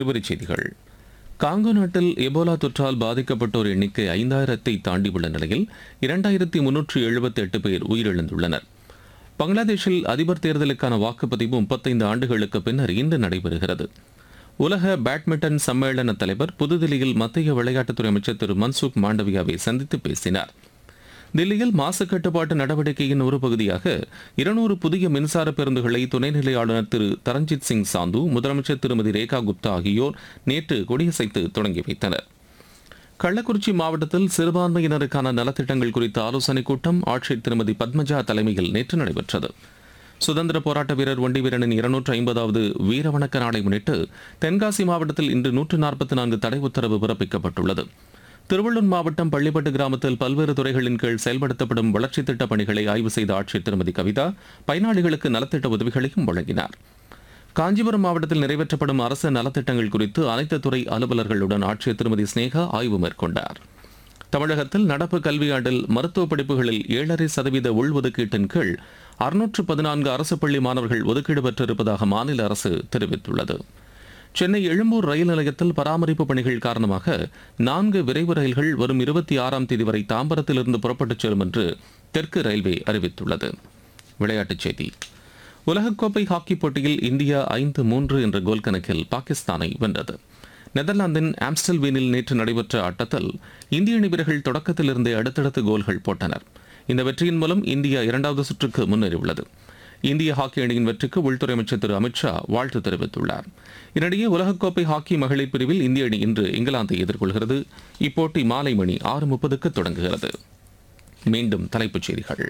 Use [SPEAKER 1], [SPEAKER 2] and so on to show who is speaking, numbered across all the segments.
[SPEAKER 1] இருவரிச் செய்திகள் காங்கோ நாட்டில் எபோலா தொற்றால் பாதிக்கப்பட்டோர் எண்ணிக்கை ஐந்தாயிரத்தை தாண்டியுள்ள நிலையில் இரண்டாயிரத்தி முன்னூற்று எழுபத்தி எட்டு பேர் உயிரிழந்துள்ளனர் பங்களாதேஷில் அதிபர் தேர்தலுக்கான வாக்குப்பதிவு முப்பத்தைந்து ஆண்டுகளுக்கு பின்னர் இன்று நடைபெறுகிறது உலக பேட்மிண்டன் சம்மேளன தலைவர் புதுதில்லியில் மத்திய விளையாட்டுத்துறை அமைச்சர் திரு மன்சுக் மாண்டவியாவை சந்தித்து பேசினார் தில்லியில் மாசு கட்டுப்பாட்டு நடவடிக்கையின் ஒரு பகுதியாக இருநூறு புதிய மின்சார பேருந்துகளை துணைநிலை ஆளுநர் திரு தரஞ்சித் சிங் சாந்து முதலமைச்சர் திருமதி ரேகா குப்தா ஆகியோர் நேற்று கொடியசைத்து தொடங்கி வைத்தனர் கள்ளக்குறிச்சி மாவட்டத்தில் சிறுபான்மையினருக்கான நலத்திட்டங்கள் குறித்த ஆலோசனைக் கூட்டம் ஆட்சியர் திருமதி பத்மஜா தலைமையில் நேற்று நடைபெற்றது சுதந்திர போராட்ட வீரர் ஒண்டி வீரனின் இருநூற்று ஐம்பதாவது வீரவணக்க நாளை முன்னிட்டு தென்காசி மாவட்டத்தில் இன்று நூற்று நாற்பத்தி நான்கு தடை உத்தரவு பிறப்பிக்கப்பட்டுள்ளது திருவள்ளூர் மாவட்டம் பள்ளிப்பட்டு கிராமத்தில் பல்வேறு துறைகளின் கீழ் செயல்படுத்தப்படும் வளர்ச்சித் திட்டப் பணிகளை ஆய்வு செய்த ஆட்சியர் திருமதி கவிதா பயனாளிகளுக்கு நலத்திட்ட உதவிகளையும் வழங்கினார் காஞ்சிபுரம் மாவட்டத்தில் நிறைவேற்றப்படும் அரசு நலத்திட்டங்கள் குறித்து அனைத்து துறை அலுவலர்களுடன் ஆட்சியர் திருமதி ஸ்னேகா ஆய்வு மேற்கொண்டார் தமிழகத்தில் நடப்பு கல்வியாண்டில் மருத்துவ படிப்புகளில் ஏழரை சதவீத உள்ஒதுக்கீட்டின் கீழ் அறுநூற்று பதினான்கு அரசு பள்ளி மாணவர்கள் ஒதுக்கீடு பெற்றிருப்பதாக மாநில அரசு தெரிவித்துள்ளது சென்னை எழும்பூர் ரயில் நிலையத்தில் பராமரிப்பு பணிகள் காரணமாக நான்கு விரைவு ரயில்கள் வரும் இருபத்தி ஆறாம் தேதி வரை தாம்பரத்திலிருந்து புறப்பட்டுச் செல்லும் என்று தெற்கு ரயில்வே அறிவித்துள்ளது விளையாட்டுச் செய்தி உலகக்கோப்பை ஹாக்கி போட்டியில் இந்தியா ஐந்து மூன்று என்ற கோல் கணக்கில் பாகிஸ்தானை வென்றது நெதர்லாந்தின் ஆம்ஸ்டல்வீனில் நேற்று நடைபெற்ற ஆட்டத்தில் இந்திய அணி வீரர்கள் தொடக்கத்திலிருந்தே அடுத்தடுத்து கோல்கள் போட்டனர் இந்த வெற்றியின் மூலம் இந்தியா இரண்டாவது சுற்றுக்கு முன்னேறியுள்ளது இந்திய ஹாக்கி அணியின் வெற்றிக்கு உள்துறை அமைச்சர் திரு அமித்ஷா வாழ்த்து தெரிவித்துள்ளார் இதனிடையே உலகக்கோப்பை ஹாக்கி மகளிர் பிரிவில் இந்திய அணி இன்று இங்கிலாந்தை எதிர்கொள்கிறது இப்போட்டி மாலை மணி ஆறு முப்பதுக்கு தொடங்குகிறது மீண்டும் தலைப்புச் செய்திகள்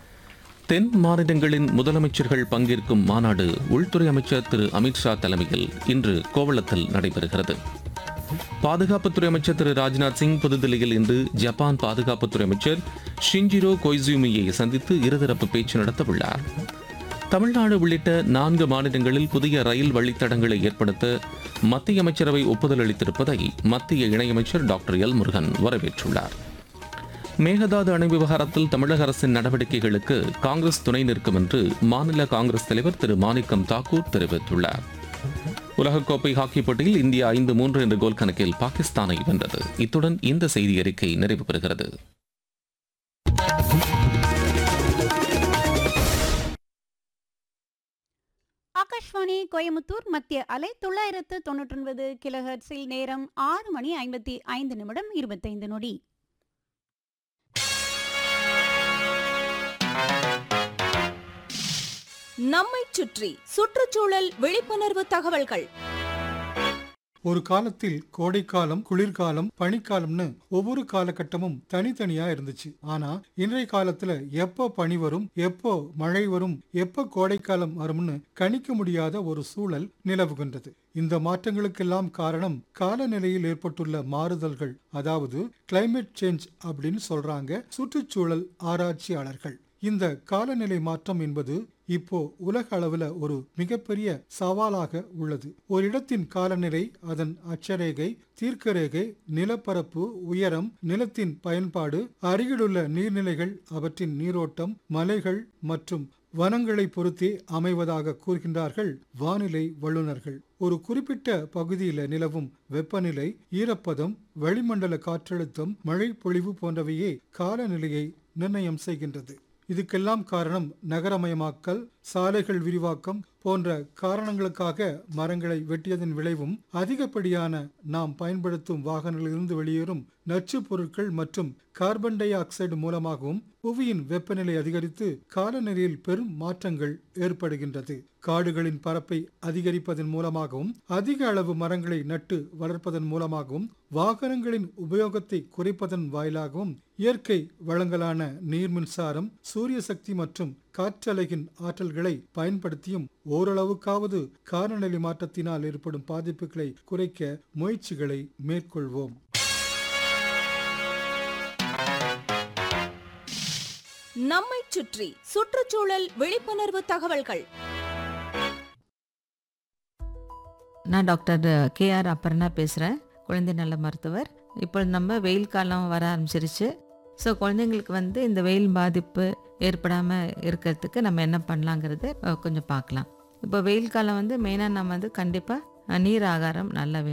[SPEAKER 1] தென் மாநிலங்களின் முதலமைச்சர்கள் பங்கேற்கும் மாநாடு உள்துறை அமைச்சர் திரு அமித்ஷா தலைமையில் இன்று கோவளத்தில் நடைபெறுகிறது பாதுகாப்புத்துறை அமைச்சர் திரு ராஜ்நாத் சிங் புதுதில்லியில் இன்று ஜப்பான் பாதுகாப்புத்துறை அமைச்சர் ஷிஞ்சிரோ கொய்சூமியை சந்தித்து இருதரப்பு பேச்சு நடத்தவுள்ளார் தமிழ்நாடு உள்ளிட்ட நான்கு மாநிலங்களில் புதிய ரயில் வழித்தடங்களை ஏற்படுத்த மத்திய அமைச்சரவை ஒப்புதல் அளித்திருப்பதை மத்திய இணையமைச்சர் டாக்டர் எல் முருகன் வரவேற்றுள்ளார் மேகதாது அணை விவகாரத்தில் தமிழக அரசின் நடவடிக்கைகளுக்கு காங்கிரஸ் துணை நிற்கும் என்று மாநில காங்கிரஸ் தலைவர் திரு மாணிக்கம் தாக்கூர் தெரிவித்துள்ளார் உலகக்கோப்பை ஹாக்கி போட்டியில் இந்தியா ஐந்து மூன்று என்ற கோல் கணக்கில் பாகிஸ்தானை வென்றது இத்துடன் இந்த செய்தி அறிக்கை நிறைவு பெறுகிறது
[SPEAKER 2] ஆகாஷ்வாணி கோயமுத்தூர் மத்திய அலை தொள்ளாயிரத்து தொண்ணூற்றி ஒன்பது கிலோஹெர்ட்ஸில் நேரம் ஆறு மணி ஐம்பத்தி ஐந்து நிமிடம் இருபத்தைந்து நொடி
[SPEAKER 3] நம்மைச் சுற்றி சுற்றுச்சூழல் விழிப்புணர்வு தகவல்கள்
[SPEAKER 4] ஒரு காலத்தில் கோடைக்காலம் குளிர்காலம் பனிக்காலம்னு ஒவ்வொரு காலகட்டமும் தனித்தனியா இருந்துச்சு ஆனா இன்றைய காலத்துல எப்போ பனி வரும் எப்போ மழை வரும் எப்போ கோடைக்காலம் வரும்னு கணிக்க முடியாத ஒரு சூழல் நிலவுகின்றது இந்த மாற்றங்களுக்கெல்லாம் காரணம் காலநிலையில் ஏற்பட்டுள்ள மாறுதல்கள் அதாவது கிளைமேட் சேஞ்ச் அப்படின்னு சொல்றாங்க சுற்றுச்சூழல் ஆராய்ச்சியாளர்கள் இந்த காலநிலை மாற்றம் என்பது இப்போ உலக அளவுல ஒரு மிகப்பெரிய சவாலாக உள்ளது ஒரு இடத்தின் காலநிலை அதன் அட்சரேகை தீர்க்கரேகை நிலப்பரப்பு உயரம் நிலத்தின் பயன்பாடு அருகிலுள்ள நீர்நிலைகள் அவற்றின் நீரோட்டம் மலைகள் மற்றும் வனங்களை பொறுத்தே அமைவதாக கூறுகின்றார்கள் வானிலை வல்லுநர்கள் ஒரு குறிப்பிட்ட பகுதியில் நிலவும் வெப்பநிலை ஈரப்பதம் வளிமண்டல காற்றழுத்தம் மழை பொழிவு போன்றவையே காலநிலையை நிர்ணயம் செய்கின்றது இதுக்கெல்லாம் காரணம் நகரமயமாக்கல் சாலைகள் விரிவாக்கம் போன்ற காரணங்களுக்காக மரங்களை வெட்டியதன் விளைவும் அதிகப்படியான நாம் பயன்படுத்தும் வாகனங்களிலிருந்து வெளியேறும் நச்சுப் பொருட்கள் மற்றும் கார்பன் டை ஆக்சைடு மூலமாகவும் புவியின் வெப்பநிலை அதிகரித்து காலநிலையில் பெரும் மாற்றங்கள் ஏற்படுகின்றது காடுகளின் பரப்பை அதிகரிப்பதன் மூலமாகவும் அதிக அளவு மரங்களை நட்டு வளர்ப்பதன் மூலமாகவும் வாகனங்களின் உபயோகத்தை குறைப்பதன் வாயிலாகவும் இயற்கை வளங்களான நீர் மின்சாரம் சூரிய சக்தி மற்றும் காற்றலையின் ஆற்றல்களை பயன்படுத்தியும் ஓரளவுக்காவது காலநிலை மாற்றத்தினால் ஏற்படும் பாதிப்புகளை குறைக்க முயற்சிகளை மேற்கொள்வோம்
[SPEAKER 3] நம்மைச் சுற்றி சுற்றுச்சூழல் விழிப்புணர்வு தகவல்கள்
[SPEAKER 5] நான் டாக்டர் கே ஆர் அப்பர்ணா பேசுகிறேன் குழந்தை நல மருத்துவர் இப்போ நம்ம வெயில் காலம் வர ஆரம்பிச்சிருச்சு ஸோ குழந்தைங்களுக்கு வந்து இந்த வெயில் பாதிப்பு ஏற்படாமல் இருக்கிறதுக்கு நம்ம என்ன பண்ணலாங்கிறது அஹ், கொஞ்சம் பார்க்கலாம் இப்போ வெயில் காலம் வந்து மெயினாக நம்ம வந்து கண்டிப்பாக அஹ், நீர் ஆகாரம் நல்லா